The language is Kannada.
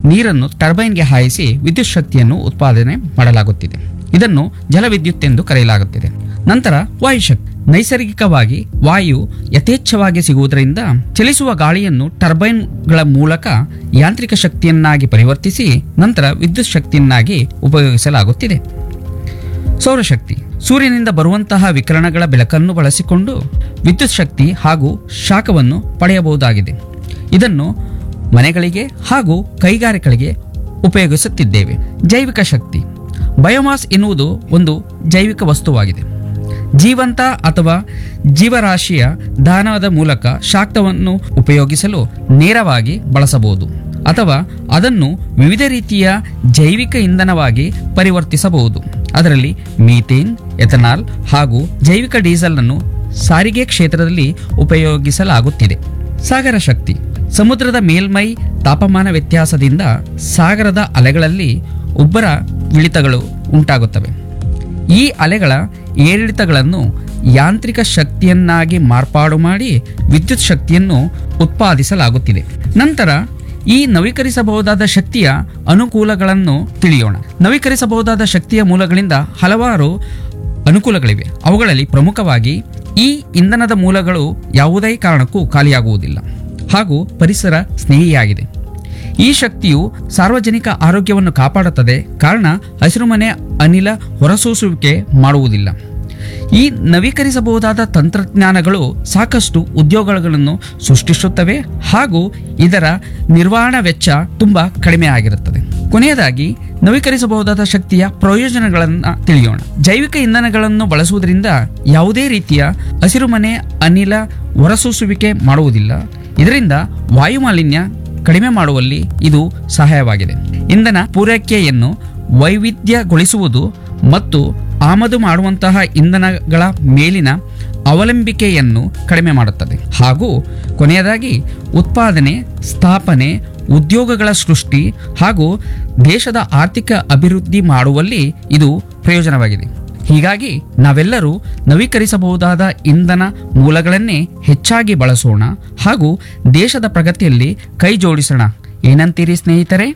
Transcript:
ನೀರನ್ನು ಟರ್ಬೈನ್ಗೆ ಹಾಯಿಸಿ ವಿದ್ಯುತ್ ಶಕ್ತಿಯನ್ನು ಉತ್ಪಾದನೆ ಮಾಡಲಾಗುತ್ತಿದೆ ಇದನ್ನು ಜಲವಿದ್ಯುತ್ ಎಂದು ಕರೆಯಲಾಗುತ್ತಿದೆ ನಂತರ ವಾಯುಶಕ್ತಿ ನೈಸರ್ಗಿಕವಾಗಿ ವಾಯು ಯಥೇಚ್ಛವಾಗಿ ಸಿಗುವುದರಿಂದ ಚಲಿಸುವ ಗಾಳಿಯನ್ನು ಟರ್ಬೈನ್ಗಳ ಮೂಲಕ ಯಾಂತ್ರಿಕ ಶಕ್ತಿಯನ್ನಾಗಿ ಪರಿವರ್ತಿಸಿ ನಂತರ ವಿದ್ಯುತ್ ಶಕ್ತಿಯನ್ನಾಗಿ ಉಪಯೋಗಿಸಲಾಗುತ್ತಿದೆ ಸೌರಶಕ್ತಿ ಸೂರ್ಯನಿಂದ ಬರುವಂತಹ ವಿಕಿರಣಗಳ ಬೆಳಕನ್ನು ಬಳಸಿಕೊಂಡು ವಿದ್ಯುತ್ ಶಕ್ತಿ ಹಾಗೂ ಶಾಖವನ್ನು ಪಡೆಯಬಹುದಾಗಿದೆ ಇದನ್ನು ಮನೆಗಳಿಗೆ ಹಾಗೂ ಕೈಗಾರಿಕೆಗಳಿಗೆ ಉಪಯೋಗಿಸುತ್ತಿದ್ದೇವೆ ಜೈವಿಕ ಶಕ್ತಿ ಬಯೋಮಾಸ್ ಎನ್ನುವುದು ಒಂದು ಜೈವಿಕ ವಸ್ತುವಾಗಿದೆ ಜೀವಂತ ಅಥವಾ ಜೀವರಾಶಿಯ ದಾನದ ಮೂಲಕ ಶಾಕ್ತವನ್ನು ಉಪಯೋಗಿಸಲು ನೇರವಾಗಿ ಬಳಸಬಹುದು ಅಥವಾ ಅದನ್ನು ವಿವಿಧ ರೀತಿಯ ಜೈವಿಕ ಇಂಧನವಾಗಿ ಪರಿವರ್ತಿಸಬಹುದು ಅದರಲ್ಲಿ ಮೀಥೇನ್ ಎಥನಾಲ್ ಹಾಗೂ ಜೈವಿಕ ಡೀಸೆಲ್ ಅನ್ನು ಸಾರಿಗೆ ಕ್ಷೇತ್ರದಲ್ಲಿ ಉಪಯೋಗಿಸಲಾಗುತ್ತಿದೆ ಸಾಗರ ಶಕ್ತಿ ಸಮುದ್ರದ ಮೇಲ್ಮೈ ತಾಪಮಾನ ವ್ಯತ್ಯಾಸದಿಂದ ಸಾಗರದ ಅಲೆಗಳಲ್ಲಿ ಉಬ್ಬರ ಇಳಿತಗಳು ಉಂಟಾಗುತ್ತವೆ ಈ ಅಲೆಗಳ ಏರಿಳಿತಗಳನ್ನು ಯಾಂತ್ರಿಕ ಶಕ್ತಿಯನ್ನಾಗಿ ಮಾರ್ಪಾಡು ಮಾಡಿ ವಿದ್ಯುತ್ ಶಕ್ತಿಯನ್ನು ಉತ್ಪಾದಿಸಲಾಗುತ್ತಿದೆ ನಂತರ ಈ ನವೀಕರಿಸಬಹುದಾದ ಶಕ್ತಿಯ ಅನುಕೂಲಗಳನ್ನು ತಿಳಿಯೋಣ ನವೀಕರಿಸಬಹುದಾದ ಶಕ್ತಿಯ ಮೂಲಗಳಿಂದ ಹಲವಾರು ಅನುಕೂಲಗಳಿವೆ ಅವುಗಳಲ್ಲಿ ಪ್ರಮುಖವಾಗಿ ಈ ಇಂಧನದ ಮೂಲಗಳು ಯಾವುದೇ ಕಾರಣಕ್ಕೂ ಖಾಲಿಯಾಗುವುದಿಲ್ಲ ಹಾಗೂ ಪರಿಸರ ಸ್ನೇಹಿಯಾಗಿದೆ ಈ ಶಕ್ತಿಯು ಸಾರ್ವಜನಿಕ ಆರೋಗ್ಯವನ್ನು ಕಾಪಾಡುತ್ತದೆ ಕಾರಣ ಹಸಿರುಮನೆ ಅನಿಲ ಹೊರಸೂಸುವಿಕೆ ಮಾಡುವುದಿಲ್ಲ ಈ ನವೀಕರಿಸಬಹುದಾದ ತಂತ್ರಜ್ಞಾನಗಳು ಸಾಕಷ್ಟು ಉದ್ಯೋಗಗಳನ್ನು ಸೃಷ್ಟಿಸುತ್ತವೆ ಹಾಗೂ ಇದರ ನಿರ್ವಹಣಾ ವೆಚ್ಚ ತುಂಬ ಕಡಿಮೆ ಆಗಿರುತ್ತದೆ ಕೊನೆಯದಾಗಿ ನವೀಕರಿಸಬಹುದಾದ ಶಕ್ತಿಯ ಪ್ರಯೋಜನಗಳನ್ನು ತಿಳಿಯೋಣ ಜೈವಿಕ ಇಂಧನಗಳನ್ನು ಬಳಸುವುದರಿಂದ ಯಾವುದೇ ರೀತಿಯ ಹಸಿರುಮನೆ ಅನಿಲ ಹೊರಸೂಸುವಿಕೆ ಮಾಡುವುದಿಲ್ಲ ಇದರಿಂದ ವಾಯುಮಾಲಿನ್ಯ ಕಡಿಮೆ ಮಾಡುವಲ್ಲಿ ಇದು ಸಹಾಯವಾಗಿದೆ ಇಂಧನ ಪೂರೈಕೆಯನ್ನು ವೈವಿಧ್ಯಗೊಳಿಸುವುದು ಮತ್ತು ಆಮದು ಮಾಡುವಂತಹ ಇಂಧನಗಳ ಮೇಲಿನ ಅವಲಂಬಿಕೆಯನ್ನು ಕಡಿಮೆ ಮಾಡುತ್ತದೆ ಹಾಗೂ ಕೊನೆಯದಾಗಿ ಉತ್ಪಾದನೆ ಸ್ಥಾಪನೆ ಉದ್ಯೋಗಗಳ ಸೃಷ್ಟಿ ಹಾಗೂ ದೇಶದ ಆರ್ಥಿಕ ಅಭಿವೃದ್ಧಿ ಮಾಡುವಲ್ಲಿ ಇದು ಪ್ರಯೋಜನವಾಗಿದೆ ಹೀಗಾಗಿ ನಾವೆಲ್ಲರೂ ನವೀಕರಿಸಬಹುದಾದ ಇಂಧನ ಮೂಲಗಳನ್ನೇ ಹೆಚ್ಚಾಗಿ ಬಳಸೋಣ ಹಾಗೂ ದೇಶದ ಪ್ರಗತಿಯಲ್ಲಿ ಕೈ ಜೋಡಿಸೋಣ ಏನಂತೀರಿ ಸ್ನೇಹಿತರೆ